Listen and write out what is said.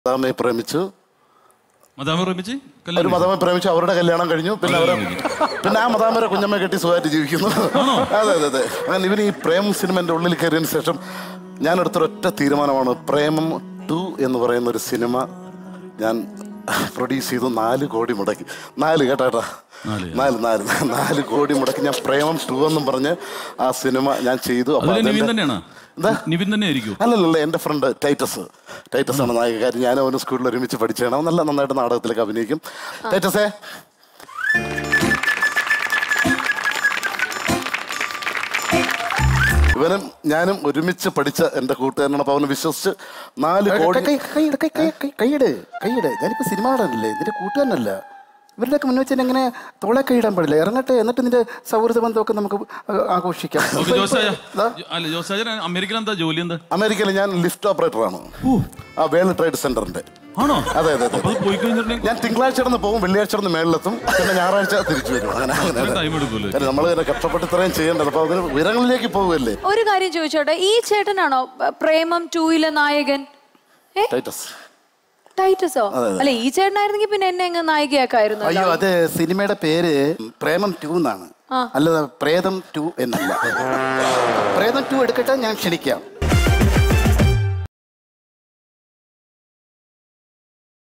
മദാമയെ പ്രേമിച്ചു മതാമ പ്രേമിച്ച് ഒരു കല്യാണം മദാമയെ പ്രേമിച്ചു അവരുടെ കല്യാണം കഴിഞ്ഞു പിന്നെ അവരെ പിന്നെ ആ മദാമരെ കുഞ്ഞമ്മ കെട്ടി സുഖമായിട്ട് ജീവിക്കുന്നു അതെ അതെ അതെ അങ്ങനെ ഇവന് ഈ പ്രേം സിനിമ എൻ്റെ ഉള്ളിൽ കയറിയതിന് ശേഷം ഞാൻ എടുത്തൊരൊറ്റ തീരുമാനമാണ് പ്രേമം ടു എന്ന് പറയുന്ന ഒരു സിനിമ ഞാൻ പ്രൊഡ്യൂസ് ചെയ്തു നാല് കോടി മുടക്കി നാല് കേട്ടോ കേട്ടോ നാല്. നാല് നാല് നാല് കോടി മുടക്കി ഞാൻ പ്രേമം ടു എന്നും പറഞ്ഞ് ആ സിനിമ ഞാൻ ചെയ്തു അപ്പൊ അതിൽ നിവിൻ അതെന്റെ- തന്നെയാണ് എന്താ? നിവിൻ തന്നെ ആയിരിക്കും അല്ലല്ല എൻ്റെ ഫ്രണ്ട് ടൈറ്റസ് ടൈറ്റസ് ആണ് നായകകാരൻ ഞാൻ അവന് സ്കൂളിൽ ഒരുമിച്ച് പഠിച്ചാണ് അവൻ നല്ല നന്നായിട്ട് നാടകത്തിലൊക്കെ അഭിനയിക്കും ടൈറ്റസേ ഇവനും ഞാനും ഒരുമിച്ച് പഠിച്ച എൻ്റെ കൂട്ടുകാരനാണ് അപ്പോൾ അവന് വിശ്വസിച്ച് നാല് കോടി കൈ- കൈ- കൈയിട്, കൈ- കൈ- കൈ- കൈയിട് കൈയിട് ഞാനിപ്പോ സിനിമ നടനല്ലേ നിന്റെ കൂട്ടുകാരനല്ല ഇവരുടെയൊക്കെ മുന്നിൽ വെച്ചാൽ എങ്ങനെ തോളെ കൈയിടാൻ പാടില്ല ഇറങ്ങട്ടെ എന്നിട്ട് നിന്റെ സൗഹൃദ ബന്ധമൊക്കെ നമുക്ക് ആ- ആഘോഷിക്കാം ഓക്കെ ജോസായ ദാ, അല്ല ജോസായ അമേരിക്കയിൽ എന്താ ജോലി എന്താ അമേരിക്കയിൽ ഞാൻ ലിഫ്റ്റ് ഓപ്പറേറ്ററാണ് ആ വേൾഡ് ട്രേഡ് സെന്ററിന്റെ ആണോ അതെ അതെ അതെ അപ്പൊ അത് പോയി കഴിഞ്ഞിട്ടുണ്ടെങ്കിൽ ഞാൻ തിങ്കളാഴ്ച ഇടന്ന് പോകും വെള്ളിയാഴ്ച ഇടന്ന് മേളിലെത്തും പിന്നെ ഞായറാഴ്ച തിരിച്ചു വരും അങ്ങനെ അങ്ങനെ ടൈം എടുക്കുമല്ലോ അല്ല, നമ്മൾ ഇങ്ങനെ കഷ്ടപ്പെട്ട് ഇത്രയും ചെയ്യേണ്ടത് അപ്പൊ അതിന് ഉയരങ്ങളിലേക്ക് പോകുമല്ലേ ഒരു കാര്യം ചോദിച്ചോട്ടെ ഈ ചേട്ടനാണോ പ- പ്രേമം ടൂയിലെ നായകൻ ഏ ടൈറ്റസ് ടൈറ്റസോ അല്ല ഈ ചേട്ടനായിരുന്നെങ്കിൽ പിന്നെ എന്നെ അങ്ങ് നായികയാക്കായിരുന്നു അയ്യോ അത് സിനിമയുടെ പേര് പ്രേമം ടു എന്നാണ് അല്ലാതെ പ്രേതം ടു എന്നല്ല പ്രേതം ടു എടുക്കട്ടെ ഞാൻ ക്ഷണിക്കാം